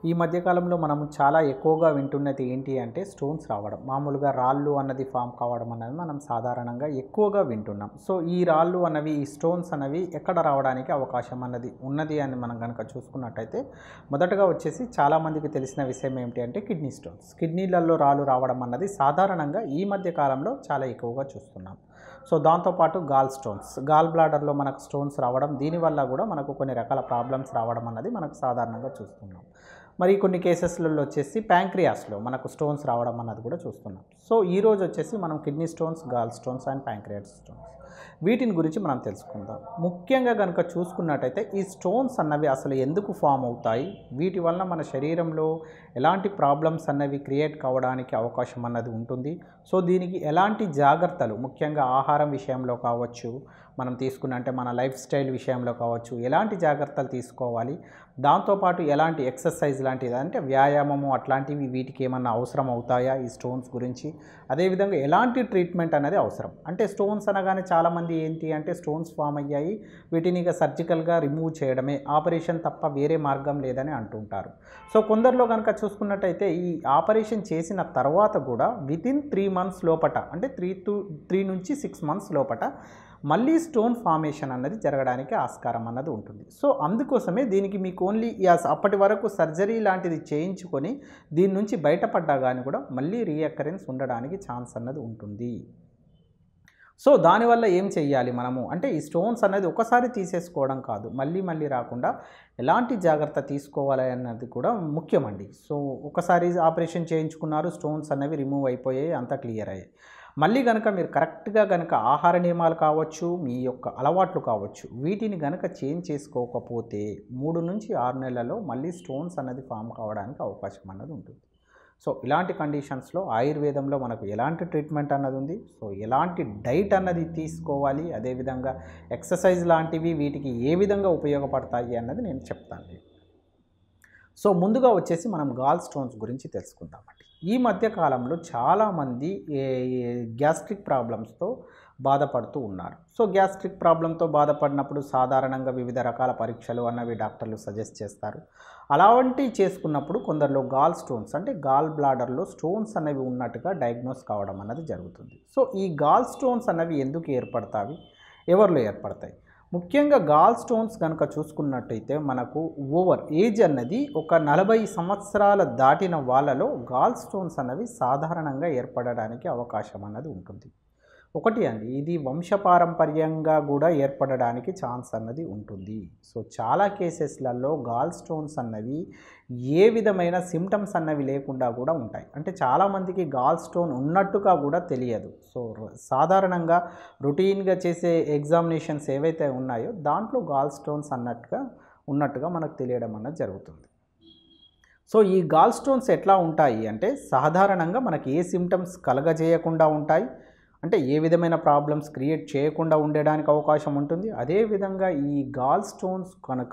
ఈ మధ్యకాలంలో మనం చాలా ఎక్కువగా వింటున్నది ఏంటి అంటే స్టోన్స్ రావడం మామూలుగా రాళ్ళు అన్నది ఫామ్ కావడం అన్నది మనం సాధారణంగా ఎక్కువగా వింటున్నాం సో ఈ రాళ్ళు అన్నవి ఈ స్టోన్స్ అనేవి ఎక్కడ రావడానికి అవకాశం అన్నది ఉన్నది అని మనం కనుక చూసుకున్నట్టయితే మొదటగా వచ్చేసి చాలామందికి తెలిసిన విషయం ఏమిటి అంటే కిడ్నీ స్టోన్స్ కిడ్నీలలో రాళ్ళు రావడం అన్నది సాధారణంగా ఈ మధ్య కాలంలో చాలా ఎక్కువగా చూస్తున్నాం సో దాంతోపాటు గాల్ స్టోన్స్ గాల్ బ్లాడర్లో మనకు స్టోన్స్ రావడం దీనివల్ల కూడా మనకు కొన్ని రకాల ప్రాబ్లమ్స్ రావడం అన్నది మనకు సాధారణంగా చూస్తున్నాం మరి కొన్ని కేసెస్లలో వచ్చేసి ప్యాంక్రియాస్లో మనకు స్టోన్స్ రావడం అన్నది కూడా చూస్తున్నాం సో ఈరోజు వచ్చేసి మనం kidney stones gall stones and pancreas stones వీటిని గురించి మనం తెలుసుకుందాం ముఖ్యంగా కనుక చూసుకున్నట్టయితే ఈ స్టోన్స్ అన్నవి అసలు ఎందుకు ఫామ్ అవుతాయి వీటి వలన మన శరీరంలో ఎలాంటి ప్రాబ్లమ్స్ అన్నవి క్రియేట్ కావడానికి అవకాశం అన్నది ఉంటుంది సో దీనికి ఎలాంటి జాగ్రత్తలు ముఖ్యంగా ఆహారం విషయంలో కావచ్చు మనం తీసుకున్న అంటే మన లైఫ్ స్టైల్ విషయంలో కావచ్చు ఎలాంటి జాగ్రత్తలు తీసుకోవాలి దాంతోపాటు ఎలాంటి ఎక్సర్సైజ్ లాంటిది అంటే వ్యాయామము అట్లాంటివి వీటికి ఏమన్నా అవసరం అవుతాయా ఈ స్టోన్స్ గురించి అదేవిధంగా ఎలాంటి ట్రీట్మెంట్ అనేది అవసరం అంటే స్టోన్స్ అనగానే చాలామంది ఏంటి అంటే స్టోన్స్ ఫామ్ అయ్యాయి వీటిని ఇక సర్జికల్గా రిమూవ్ చేయడమే ఆపరేషన్ తప్ప వేరే మార్గం లేదని అంటుంటారు సో కొందరిలో కనుక చూసుకున్నట్టయితే ఈ ఆపరేషన్ చేసిన తర్వాత కూడా వితిన్ త్రీ మంత్స్ లోపట అంటే త్రీ టు త్రీ నుంచి సిక్స్ మంత్స్ లోపట మళ్ళీ స్టోన్ ఫార్మేషన్ అన్నది జరగడానికి ఆస్కారం అన్నది ఉంటుంది సో అందుకోసమే దీనికి మీకు ఓన్లీ యాస్ అప్పటి వరకు సర్జరీ లాంటిది చేయించుకొని దీని నుంచి బయటపడ్డా కానీ కూడా మళ్ళీ రీఅకరెన్స్ ఉండడానికి ఛాన్స్ అన్నది ఉంటుంది సో దానివల్ల ఏం చెయ్యాలి మనము అంటే ఈ స్టోన్స్ అనేది ఒకసారి తీసేసుకోవడం కాదు మళ్ళీ మళ్ళీ రాకుండా ఎలాంటి జాగ్రత్త తీసుకోవాలి అన్నది కూడా ముఖ్యమండి సో ఒకసారి ఆపరేషన్ చేయించుకున్నారు స్టోన్స్ అనేవి రిమూవ్ అయిపోయాయి అంతా క్లియర్ అయ్యాయి మళ్ళీ కనుక మీరు కరెక్ట్గా కనుక ఆహార నియమాలు కావచ్చు మీ యొక్క అలవాట్లు కావచ్చు వీటిని కనుక చేంజ్ చేసుకోకపోతే మూడు నుంచి ఆరు నెలల్లో మళ్ళీ స్టోన్స్ అనేది ఫామ్ కావడానికి అవకాశం అన్నది ఉంటుంది సో ఇలాంటి కండిషన్స్లో ఆయుర్వేదంలో మనకు ఎలాంటి ట్రీట్మెంట్ అన్నది ఉంది సో ఎలాంటి డైట్ అన్నది తీసుకోవాలి అదేవిధంగా ఎక్సర్సైజ్ లాంటివి వీటికి ఏ విధంగా ఉపయోగపడతాయి అన్నది నేను చెప్తాను సో ముందుగా వచ్చేసి మనం గాల్ స్టోన్స్ గురించి తెలుసుకుందామండి ఈ మధ్య కాలంలో చాలామంది గ్యాస్ట్రిక్ ప్రాబ్లమ్స్తో బాధపడుతూ ఉన్నారు సో గ్యాస్ట్రిక్ ప్రాబ్లంతో బాధపడినప్పుడు సాధారణంగా వివిధ రకాల పరీక్షలు అన్నవి డాక్టర్లు సజెస్ట్ చేస్తారు అలాంటివి చేసుకున్నప్పుడు కొందరిలో గాల్ స్టోన్స్ అంటే గాల్ బ్లాడర్లో స్టోన్స్ అనేవి ఉన్నట్టుగా డయాగ్నోస్ కావడం అన్నది జరుగుతుంది సో ఈ గాల్ స్టోన్స్ అనేవి ఎందుకు ఏర్పడతాయి ఎవరిలో ఏర్పడతాయి ముఖ్యంగా గాల్ స్టోన్స్ కనుక చూసుకున్నట్టయితే మనకు ఓవర్ ఏజ్ అన్నది ఒక నలభై సంవత్సరాల దాటిన వాళ్ళలో గాల్ స్టోన్స్ అన్నవి సాధారణంగా ఏర్పడడానికి అవకాశం అన్నది ఉంటుంది ఒకటి అండి ఇది వంశపారంపర్యంగా కూడా ఏర్పడడానికి ఛాన్స్ అన్నది ఉంటుంది సో చాలా కేసెస్లలో గాల్ స్టోన్స్ అన్నవి ఏ విధమైన సిమ్టమ్స్ అన్నవి లేకుండా కూడా ఉంటాయి అంటే చాలామందికి గాల్ స్టోన్ ఉన్నట్టుగా కూడా తెలియదు సో సాధారణంగా రొటీన్గా చేసే ఎగ్జామినేషన్స్ ఏవైతే ఉన్నాయో దాంట్లో గాల్ స్టోన్స్ అన్నట్టుగా ఉన్నట్టుగా మనకు తెలియడం అన్నది జరుగుతుంది సో ఈ గాల్ స్టోన్స్ ఎట్లా ఉంటాయి అంటే సాధారణంగా మనకి ఏ సిమ్టమ్స్ కలగజేయకుండా ఉంటాయి అంటే ఏ విధమైన ప్రాబ్లమ్స్ క్రియేట్ చేయకుండా ఉండడానికి అవకాశం ఉంటుంది అదేవిధంగా ఈ గాల్ స్టోన్స్ కనుక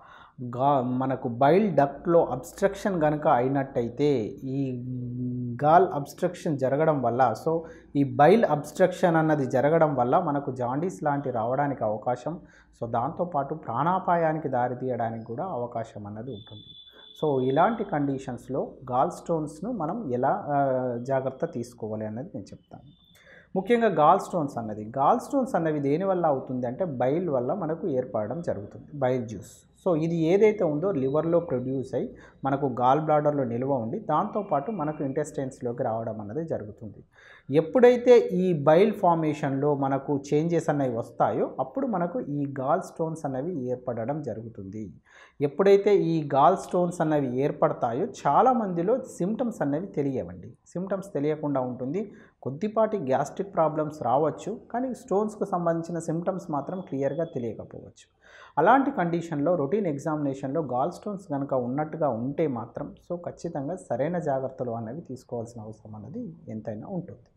గా మనకు బైల్ డక్ట్లో అబ్స్ట్రక్షన్ కనుక అయినట్టయితే ఈ గాల్ అబ్స్ట్రక్షన్ జరగడం వల్ల సో ఈ బైల్ అబ్స్ట్రక్షన్ అన్నది జరగడం వల్ల మనకు జాండీస్ లాంటి రావడానికి అవకాశం సో దాంతోపాటు ప్రాణాపాయానికి దారితీయడానికి కూడా అవకాశం అన్నది ఉంటుంది సో ఇలాంటి కండిషన్స్లో గాల్ స్టోన్స్ను మనం ఎలా జాగ్రత్త తీసుకోవాలి అన్నది నేను చెప్తాను ముఖ్యంగా గాల్ స్టోన్స్ అన్నది గాల్ స్టోన్స్ అన్నవి దేనివల్ల అవుతుంది అంటే బైల్ వల్ల మనకు ఏర్పడడం జరుగుతుంది బైల్ జ్యూస్ సో ఇది ఏదైతే ఉందో లివర్లో ప్రొడ్యూస్ అయ్యి మనకు గాల్ బ్లాడర్లో నిల్వ ఉండి దాంతోపాటు మనకు ఇంటెస్టైన్స్లోకి రావడం అన్నది జరుగుతుంది ఎప్పుడైతే ఈ బైల్ ఫార్మేషన్లో మనకు చేంజెస్ అనేవి వస్తాయో అప్పుడు మనకు ఈ గాల్ స్టోన్స్ అనేవి ఏర్పడడం జరుగుతుంది ఎప్పుడైతే ఈ గాల్ స్టోన్స్ అనేవి ఏర్పడతాయో చాలామందిలో సిమ్టమ్స్ అనేవి తెలియవండి సిమ్టమ్స్ తెలియకుండా ఉంటుంది కొద్దిపాటి గ్యాస్ట్రిక్ ప్రాబ్లమ్స్ రావచ్చు కానీ స్టోన్స్కు సంబంధించిన సిమ్టమ్స్ మాత్రం క్లియర్గా తెలియకపోవచ్చు అలాంటి కండిషన్లో రొటీన్ ఎగ్జామినేషన్లో గాల్ స్టోన్స్ కనుక ఉన్నట్టుగా ఉంటే మాత్రం సో ఖచ్చితంగా సరైన జాగ్రత్తలు అనేవి తీసుకోవాల్సిన అవసరం అనేది ఎంతైనా ఉంటుంది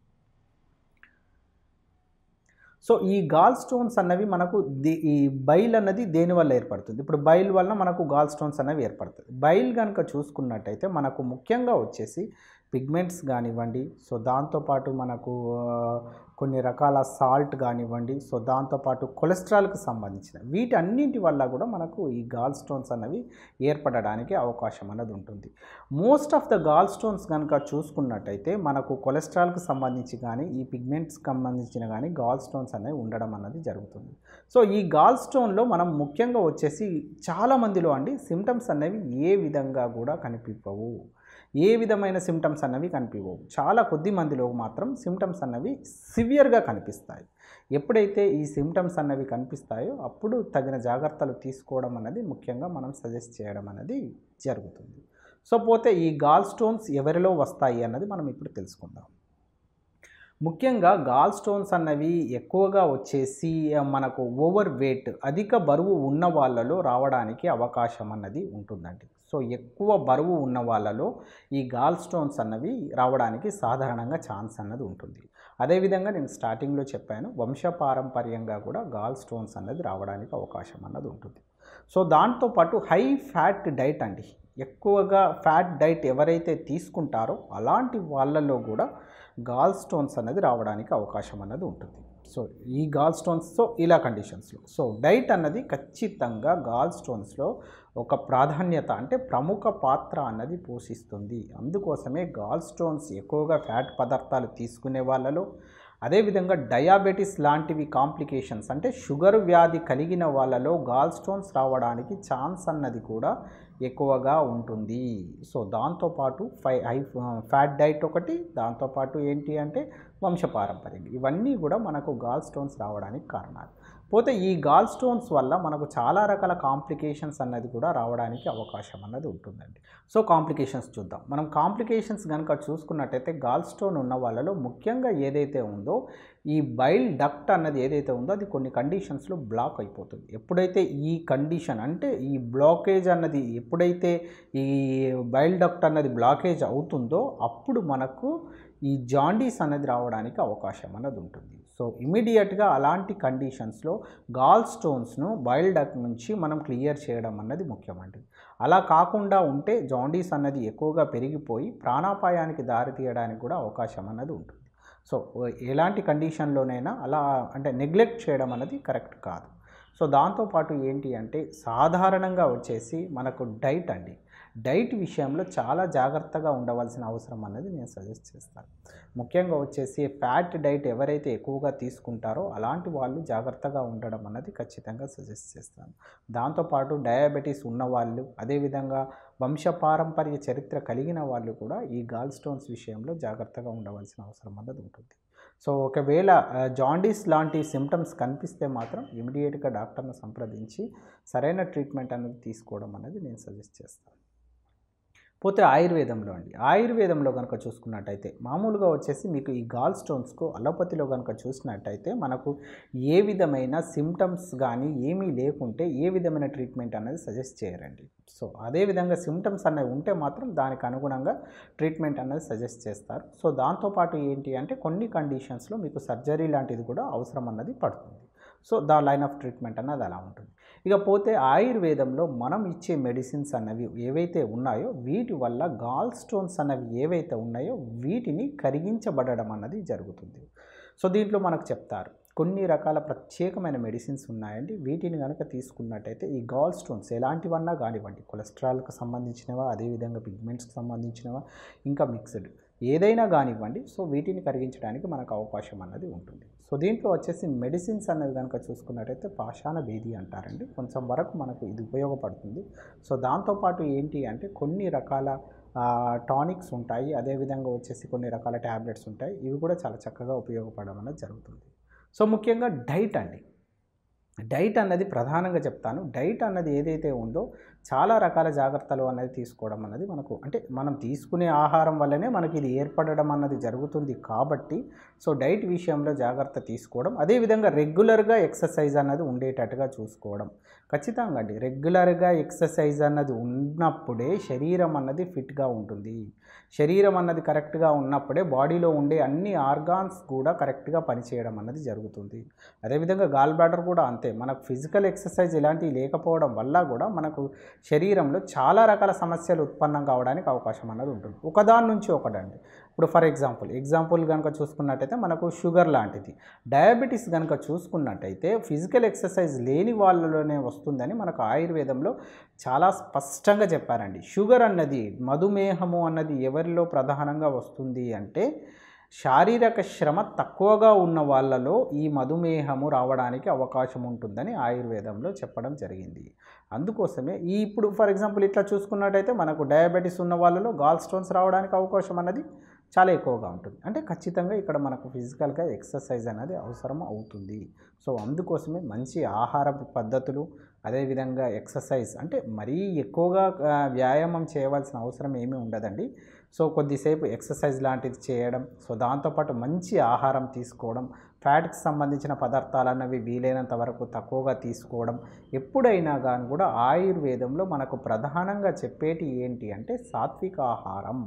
సో ఈ గాల్ స్టోన్స్ అన్నవి మనకు ది- ఈ బైల్ అన్నది దేని వల్ల ఏర్పడుతుంది ఇప్పుడు బైల్ వలన మనకు గాల్ స్టోన్స్ అనేవి ఏర్పడుతుంది బైల్ కనుక చూసుకున్నట్టయితే మనకు ముఖ్యంగా వచ్చేసి పిగ్మెంట్స్ కానివ్వండి సో దాంతోపాటు మనకు ఆ, కొన్ని రకాల సాల్ట్ కానివ్వండి సో దాంతోపాటు కొలెస్ట్రాల్కి సంబంధించిన వీటన్నింటి వల్ల కూడా మనకు ఈ గాల్ స్టోన్స్ అన్నవి ఏర్పడడానికి అవకాశం అన్నది ఉంటుంది most of the gall stones కనుక చూసుకున్నట్టయితే మనకు కొలెస్ట్రాల్కి సంబంధించి కానీ ఈ పిగ్మెంట్స్కి సంబంధించిన కానీ గాల్ స్టోన్స్ అనేవి ఉండడం అన్నది జరుగుతుంది సో ఈ గాల్ స్టోన్లో మనం ముఖ్యంగా వచ్చేసి చాలా మందిలో అండి సిమ్టమ్స్ అనేవి ఏ విధంగా కూడా కనిపించవు ఏ విధమైన సిమ్టమ్స్ అన్నవి కనిపించవు చాలా కొద్ది మందిలో మాత్రం సిమ్టమ్స్ అన్నవి సివియర్గా కనిపిస్తాయి ఎప్పుడైతే ఈ సిమ్టమ్స్ అన్నవి కనిపిస్తాయో అప్పుడు తగిన జాగ్రత్తలు తీసుకోవడం అన్నది ముఖ్యంగా మనం సజెస్ట్ చేయడం అనేది జరుగుతుంది సో పోతే ఈ గాల్ స్టోన్స్ ఎవరిలో వస్తాయి అన్నది మనం ఇప్పుడు తెలుసుకుందాం ముఖ్యంగా గాల్ స్టోన్స్ అన్నవి ఎక్కువగా వచ్చేసి ఆ, మనకు ఓవర్ వెయిట్ అధిక బరువు ఉన్న వాళ్ళలో రావడానికి అవకాశం అన్నది ఉంటుందండి సో ఎక్కువ బరువు ఉన్న వాళ్ళలో ఈ గాల్ స్టోన్స్ అన్నవి రావడానికి సాధారణంగా ఛాన్స్ అన్నది ఉంటుంది అదేవిధంగా నేను స్టార్టింగ్లో చెప్పాను వంశపారంపర్యంగా కూడా గాల్ స్టోన్స్ అన్నది రావడానికి అవకాశం అన్నది ఉంటుంది సో దాంతోపాటు హై ఫ్యాట్ డైట్ అండి ఎక్కువగా ఫ్యాట్ డైట్ ఎవరైతే తీసుకుంటారో అలాంటి వాళ్ళలో కూడా గాల్ స్టోన్స్ అనేది రావడానికి అవకాశం అన్నది ఉంటుంది సో ఈ గాల్ స్టోన్స్ సో ఇలా కండిషన్స్లో సో డైట్ అన్నది ఖచ్చితంగా గాల్ స్టోన్స్లో ఒక ప్రాధాన్యత అంటే ప్రముఖ పాత్ర అన్నది పోషిస్తుంది అందుకోసమే గాల్ స్టోన్స్ ఎక్కువగా ఫ్యాట్ పదార్థాలు తీసుకునే వాళ్ళలో అదేవిధంగా డయాబెటీస్ లాంటివి కాంప్లికేషన్స్ అంటే షుగర్ వ్యాధి కలిగిన వాళ్ళలో గాల్ స్టోన్స్ రావడానికి ఛాన్స్ అన్నది కూడా ఎక్కువగా ఉంటుంది సో దాంతోపాటు ఫై హై ఫ్యాట్ డైట్ ఒకటి దాంతోపాటు ఏంటి అంటే వంశపారంపర్యం ఇవన్నీ కూడా మనకు గాల్ స్టోన్స్ రావడానికి కారణాలు పోతే ఈ గాల్ స్టోన్స్ వల్ల మనకు చాలా రకాల కాంప్లికేషన్స్ అన్నది కూడా రావడానికి అవకాశం అన్నది ఉంటుందండి సో కాంప్లికేషన్స్ చూద్దాం మనం కాంప్లికేషన్స్ కనుక చూసుకున్నట్టయితే గాల్ స్టోన్ ఉన్న వాళ్ళలో ముఖ్యంగా ఏదైతే ఉందో ఈ బైల్ డక్ట్ అన్నది ఏదైతే ఉందో అది కొన్ని కండిషన్స్లో బ్లాక్ అయిపోతుంది ఎప్పుడైతే ఈ కండిషన్ అంటే ఈ బ్లాకేజ్ అన్నది ఎప్పుడైతే ఈ బైల్ డక్ట్ అన్నది బ్లాకేజ్ అవుతుందో అప్పుడు మనకు ఈ జాండీస్ అనేది రావడానికి అవకాశం అన్నది ఉంటుంది సో ఇమీడియట్గా అలాంటి కండిషన్స్లో గాల్ స్టోన్స్ను బైల్ డక్ నుంచి మనం క్లియర్ చేయడం అన్నది ముఖ్యమండి అలా కాకుండా ఉంటే జాండీస్ అన్నది ఎక్కువగా పెరిగిపోయి ప్రాణాపాయానికి దారితీయడానికి కూడా అవకాశం అన్నది ఉంటుంది సో ఎలాంటి కండిషన్లోనైనా అలా అంటే నెగ్లెక్ట్ చేయడం అనేది కరెక్ట్ కాదు సో దాంతోపాటు ఏంటి అంటే సాధారణంగా వచ్చేసి మనకు డైట్ అండి డైట్ విషయంలో చాలా జాగ్రత్తగా ఉండవలసిన అవసరం అన్నది నేను సజెస్ట్ చేస్తాను ముఖ్యంగా వచ్చేసి ఫ్యాట్ డైట్ ఎవరైతే ఎక్కువగా తీసుకుంటారో అలాంటి వాళ్ళు జాగ్రత్తగా ఉండడం అన్నది ఖచ్చితంగా సజెస్ట్ చేస్తాను దాంతోపాటు డయాబెటీస్ ఉన్నవాళ్ళు అదేవిధంగా వంశపారంపర్య చరిత్ర కలిగిన వాళ్ళు కూడా ఈ గాల్ స్టోన్స్ విషయంలో జాగ్రత్తగా ఉండవలసిన అవసరం అన్నది ఉంటుంది సో ఒకవేళ ఆ, జాండీస్ లాంటి సిమ్టమ్స్ కనిపిస్తే మాత్రం ఇమీడియట్గా డాక్టర్ను సంప్రదించి సరైన ట్రీట్మెంట్ అనేది తీసుకోవడం అనేది నేను సజెస్ట్ చేస్తాను పోతే ఆయుర్వేదంలో అండి ఆయుర్వేదంలో కనుక చూసుకున్నట్టయితే మామూలుగా వచ్చేసి మీకు ఈ గాల్ స్టోన్స్కు అలోపతిలో కనుక చూసినట్టయితే మనకు ఏ విధమైన సిమ్టమ్స్ కానీ ఏమీ లేకుంటే ఏ విధమైన ట్రీట్మెంట్ అనేది సజెస్ట్ చేయరండి సో అదేవిధంగా సిమ్టమ్స్ అనేవి ఉంటే మాత్రం దానికి అనుగుణంగా ట్రీట్మెంట్ అనేది సజెస్ట్ చేస్తారు సో దాంతోపాటు ఏంటి అంటే కొన్ని కండిషన్స్లో మీకు సర్జరీ లాంటిది కూడా అవసరం అన్నది పడుతుంది so the line of treatment అన్నది అలా ఉంటుంది ఇక పోతే ఆయుర్వేదంలో మనం ఇచ్చే మెడిసిన్స్ అన్నవి ఏవైతే ఉన్నాయో వీటి వల్ల గాల్ స్టోన్స్ అన్నవి ఏవైతే ఉన్నాయో వీటిని కరిగించబడడం అన్నది జరుగుతుంది సో దీంట్లో మనకు చెప్తారు కొన్ని రకాల ప్రత్యేకమైన మెడిసిన్స్ ఉన్నాయండి వీటిని కనుక తీసుకున్నట్టయితే ఈ గాల్ స్టోన్స్ ఎలాంటివన్నా కానివ్వండి కొలెస్ట్రాల్కి సంబంధించినవా అదేవిధంగా పిగ్మెంట్స్కి సంబంధించినవా ఇంకా మిక్స్డ్ ఏదైనా కానివ్వండి సో వీటిని కరిగించడానికి మనకు అవకాశం అన్నది ఉంటుంది సో దీంట్లో వచ్చేసి మెడిసిన్స్ అనేవి కనుక చూసుకున్నట్టయితే పాషాణ భేది అంటారండి కొంచెం వరకు మనకు ఇది ఉపయోగపడుతుంది సో దాంతోపాటు ఏంటి అంటే కొన్ని రకాల టానిక్స్ ఉంటాయి అదేవిధంగా వచ్చేసి కొన్ని రకాల ట్యాబ్లెట్స్ ఉంటాయి ఇవి కూడా చాలా చక్కగా ఉపయోగపడడం అనేది జరుగుతుంది సో ముఖ్యంగా డైట్ అండి డైట్ అన్నది ప్రధానంగా చెప్తాను డైట్ అన్నది ఏదైతే ఉందో చాలా రకాల జాగ్రత్తలు అనేది తీసుకోవడం అన్నది మనకు అంటే మనం తీసుకునే ఆహారం వల్లనే మనకి ఇది ఏర్పడడం అన్నది జరుగుతుంది కాబట్టి సో డైట్ విషయంలో జాగ్రత్త తీసుకోవడం అదేవిధంగా రెగ్యులర్గా ఎక్సర్సైజ్ అన్నది ఉండేటట్టుగా చూసుకోవడం ఖచ్చితంగా అండి రెగ్యులర్గా ఎక్సర్సైజ్ అన్నది ఉన్నప్పుడే శరీరం అన్నది ఫిట్గా ఉంటుంది శరీరం అన్నది కరెక్ట్గా ఉన్నప్పుడే బాడీలో ఉండే అన్ని ఆర్గాన్స్ కూడా కరెక్ట్గా పనిచేయడం అన్నది జరుగుతుంది అదేవిధంగా గాల్ బ్లాడర్ కూడా అంతే మనకు ఫిజికల్ ఎక్సర్సైజ్ ఇలాంటివి లేకపోవడం వల్ల కూడా మనకు శరీరంలో చాలా రకాల సమస్యలు ఉత్పన్నం కావడానికి అవకాశం అన్నది ఉంటుంది ఒకదాని నుంచి ఒకటండి ఇప్పుడు ఫర్ ఎగ్జాంపుల్ ఎగ్జాంపుల్ కనుక చూసుకున్నట్టయితే మనకు షుగర్ లాంటిది డయాబెటీస్ కనుక చూసుకున్నట్టయితే ఫిజికల్ ఎక్సర్సైజ్ లేని వాళ్ళలోనే వస్తుందని మనకు ఆయుర్వేదంలో చాలా స్పష్టంగా చెప్పారండి షుగర్ అన్నది మధుమేహము అన్నది ఎవరిలో ప్రధానంగా వస్తుంది అంటే శారీరక శ్రమ తక్కువగా ఉన్న వాళ్ళలో ఈ మధుమేహము రావడానికి అవకాశం ఉంటుందని ఆయుర్వేదంలో చెప్పడం జరిగింది అందుకోసమే ఈ ఇప్పుడు ఫర్ ఎగ్జాంపుల్ ఇట్లా చూసుకున్నట్టయితే మనకు డయాబెటీస్ ఉన్న వాళ్ళలో గాల్ స్టోన్స్ రావడానికి అవకాశం అన్నది చాలా ఎక్కువగా ఉంటుంది అంటే ఖచ్చితంగా ఇక్కడ మనకు ఫిజికల్గా ఎక్సర్సైజ్ అనేది అవసరం అవుతుంది సో అందుకోసమే మంచి ఆహార పద్ధతులు అదేవిధంగా ఎక్సర్సైజ్ అంటే మరీ ఎక్కువగా ఆ, వ్యాయామం చేయవలసిన అవసరం ఏమీ ఉండదండి సో కొద్దిసేపు ఎక్సర్సైజ్ లాంటిది చేయడం సో దాంతోపాటు మంచి ఆహారం తీసుకోవడం ఫ్యాట్కి సంబంధించిన పదార్థాలు అన్నవి వీలైనంత వరకు తక్కువగా తీసుకోవడం ఎప్పుడైనా కానీ కూడా ఆయుర్వేదంలో మనకు ప్రధానంగా చెప్పేటి ఏంటి అంటే సాత్విక ఆహారం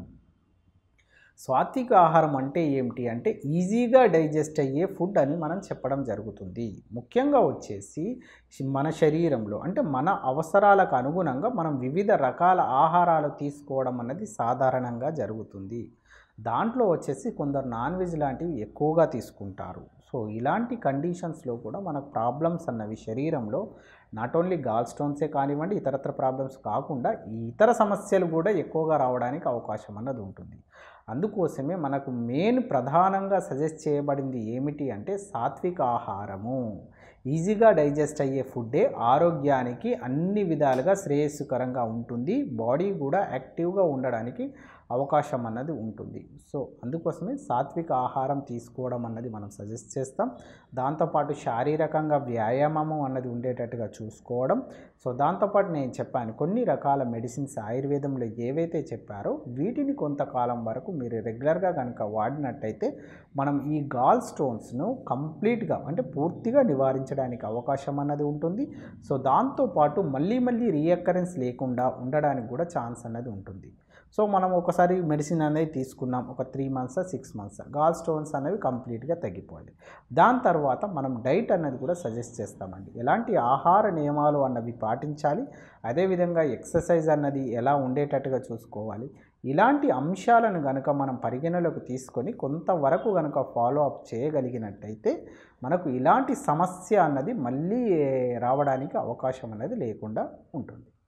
సాత్విక ఆహారం అంటే ఏమిటి అంటే ఈజీగా డైజెస్ట్ అయ్యే ఫుడ్ అని మనం చెప్పడం జరుగుతుంది ముఖ్యంగా వచ్చేసి మన శరీరంలో అంటే మన అవసరాలకు అనుగుణంగా మనం వివిధ రకాల ఆహారాలు తీసుకోవడం అన్నది సాధారణంగా జరుగుతుంది దాంట్లో వచ్చేసి కొందరు నాన్ వెజ్ లాంటివి ఎక్కువగా తీసుకుంటారు సో ఇలాంటి కండిషన్స్లో కూడా మనకు ప్రాబ్లమ్స్ అన్నవి శరీరంలో నాట్ ఓన్లీ గాల్ స్టోన్సే కానివ్వండి ఇతరత్ర ప్రాబ్లమ్స్ కాకుండా ఈ ఇతర సమస్యలు కూడా ఎక్కువగా రావడానికి అవకాశం అన్నది ఉంటుంది అందుకోసమే మనకు మెయిన్ ప్రధానంగా సజెస్ట్ చేయబడింది ఏమిటి అంటే సాత్విక ఆహారము ఈజీగా డైజెస్ట్ అయ్యే ఫుడ్డే ఆరోగ్యానికి అన్ని విధాలుగా శ్రేయస్కరంగా ఉంటుంది బాడీ కూడా యాక్టివ్గా ఉండడానికి అవకాశం అన్నది ఉంటుంది సో అందుకోసమే సాత్విక ఆహారం తీసుకోవడం అన్నది మనం సజెస్ట్ చేస్తాం దాంతోపాటు శారీరకంగా వ్యాయామము అన్నది ఉండేటట్టుగా చూసుకోవడం సో దాంతోపాటు నేను చెప్పాను కొన్ని రకాల మెడిసిన్స్ ఆయుర్వేదంలో ఏవైతే చెప్పారో వీటిని కొంతకాలం వరకు మీరు రెగ్యులర్గా కనుక వాడినట్టయితే మనం ఈ గాల్ స్టోన్స్ను కంప్లీట్గా అంటే పూర్తిగా నివారించడానికి అవకాశం అన్నది ఉంటుంది సో దాంతోపాటు మళ్ళీ మళ్ళీ రీఅకరెన్స్ లేకుండా ఉండడానికి కూడా ఛాన్స్ అన్నది ఉంటుంది సో మనం ఒకసారి మెడిసిన్ అనేది తీసుకున్నాం ఒక three months six months gall stones అనేవి కంప్లీట్గా తగ్గిపోవాలి దాని తర్వాత మనం డైట్ అన్నది కూడా సజెస్ట్ చేస్తామండి ఎలాంటి ఆహార నియమాలు అన్నవి పాటించాలి అదేవిధంగా ఎక్సర్సైజ్ అన్నది ఎలా ఉండేటట్టుగా చూసుకోవాలి ఇలాంటి అంశాలను కనుక మనం పరిగణలోకి తీసుకొని కొంతవరకు కనుక ఫాలో అప్ చేయగలిగినట్టయితే మనకు ఇలాంటి సమస్య అన్నది మళ్ళీ రావడానికి అవకాశం అనేది లేకుండా ఉంటుంది